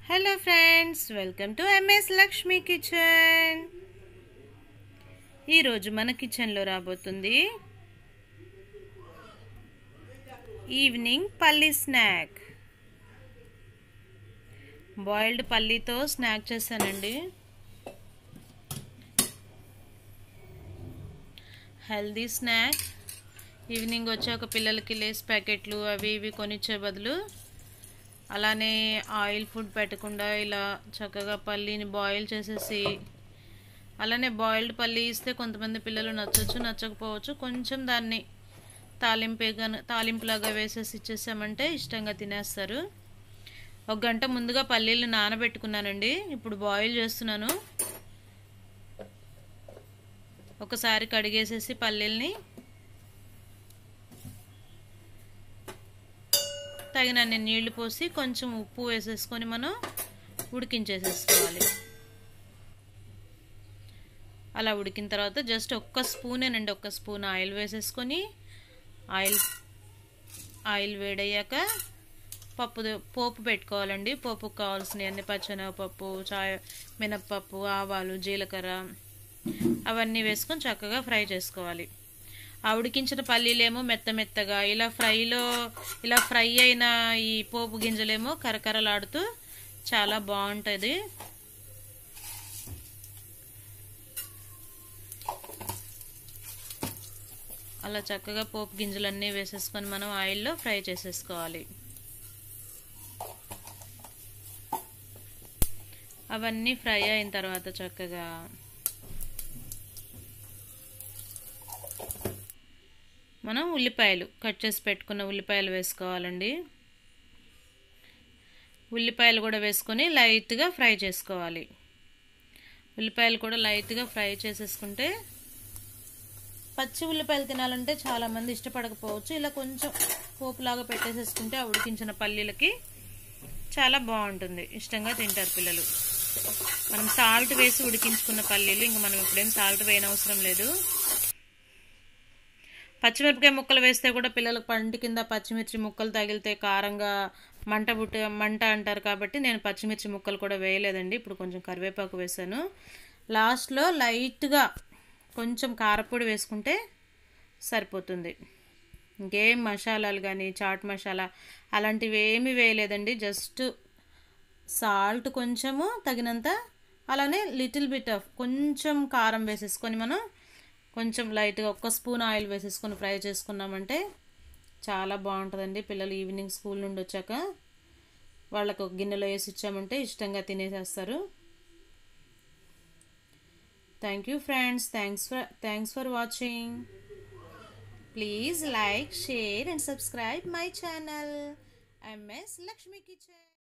hello friends welcome to MS Lakshmi kitchen ఈరోజు మన కిచెన్లో రాబోతుంది ఈవినింగ్ పల్లి స్నాక్ బాయిల్డ్ పల్లీతో స్నాక్ చేశానండి హెల్దీ స్నాక్ ఈవినింగ్ వచ్చాక పిల్లలకి లేస్ ప్యాకెట్లు అవి ఇవి కొనిచ్చే బదులు అలానే ఆయిల్ ఫుడ్ పెట్టకుండా ఇలా చక్కగా పల్లీని బాయిల్ చేసేసి అలానే బాయిల్డ్ పల్లీ ఇస్తే కొంతమంది పిల్లలు నచ్చవచ్చు నచ్చకపోవచ్చు కొంచెం దాన్ని తాలింపుగా తాలింపులాగా వేసేసి ఇచ్చేసామంటే ఇష్టంగా తినేస్తారు ఒక గంట ముందుగా పల్లీలు నానబెట్టుకున్నానండి ఇప్పుడు బాయిల్ చేస్తున్నాను ఒకసారి కడిగేసేసి పల్లీల్ని తగినన్ని నీళ్లు పోసి కొంచెం ఉప్పు వేసేసుకొని మనం ఉడికించేసేసుకోవాలి అలా ఉడికిన తర్వాత జస్ట్ ఒక్క స్పూనేనండి ఒక్క స్పూన్ ఆయిల్ వేసేసుకొని ఆయిల్ ఆయిల్ వేడయ్యాక పప్పు పోపు పెట్టుకోవాలండి పోపుకు కావాల్సినవి అన్ని పచ్చెనగపప్పు చాయ మినప్పప్పు ఆవాలు జీలకర్ర అవన్నీ వేసుకొని చక్కగా ఫ్రై చేసుకోవాలి ఆ ఉడికించిన పల్లీలేమో మెత్త మెత్తగా ఇలా ఫ్రైలో ఇలా ఫ్రై అయిన ఈ పోపు గింజలేమో కరకరలాడుతూ చాలా బాగుంటుంది అలా చక్కగా పోపు గింజలన్నీ వేసేసుకొని మనం ఆయిల్లో ఫ్రై చేసేసుకోవాలి అవన్నీ ఫ్రై అయిన తర్వాత చక్కగా మనం ఉల్లిపాయలు కట్ చేసి పెట్టుకున్న ఉల్లిపాయలు వేసుకోవాలండి ఉల్లిపాయలు కూడా వేసుకొని లైట్గా ఫ్రై చేసుకోవాలి ఉల్లిపాయలు కూడా లైట్గా ఫ్రై చేసేసుకుంటే పచ్చి ఉల్లిపాయలు తినాలంటే చాలామంది ఇష్టపడకపోవచ్చు ఇలా కొంచెం పోపులాగా పెట్టేసేసుకుంటే ఆ ఉడికించిన పల్లీలకి చాలా బాగుంటుంది ఇష్టంగా తింటారు పిల్లలు మనం సాల్ట్ వేసి ఉడికించుకున్న పల్లీలు ఇంకా మనం ఇప్పుడేం సాల్ట్ వేయనవసరం లేదు పచ్చిమిరపకాయ ముక్కలు వేస్తే కూడా పిల్లలకు పంటి కింద పచ్చిమిర్చి ముక్కలు తగిలితే కారంగా మంట బుట్ట మంట అంటారు కాబట్టి నేను పచ్చిమిర్చి ముక్కలు కూడా వేయలేదండి ఇప్పుడు కొంచెం కరివేపాకు వేసాను లాస్ట్లో లైట్గా కొంచెం కారపొడి వేసుకుంటే సరిపోతుంది ఇంకేం మసాలాలు కానీ చాట్ మసాలా అలాంటివి ఏమీ వేయలేదండి జస్ట్ సాల్ట్ కొంచెము తగినంత అలానే లిటిల్ బిట్ ఆఫ్ కొంచెం కారం వేసేసుకొని మనం కొంచెం లైట్గా ఒక్క స్పూన్ ఆయిల్ వేసేసుకొని ఫ్రై చేసుకున్నామంటే చాలా బాగుంటుందండి పిల్లలు ఈవినింగ్ స్కూల్ నుండి వచ్చాక వాళ్ళకు ఒక గిన్నెలో వేసి ఇచ్చామంటే ఇష్టంగా తినేసేస్తారు thank you friends thanks for thanks for watching please like share and subscribe my channel MS Lakshmi kitchen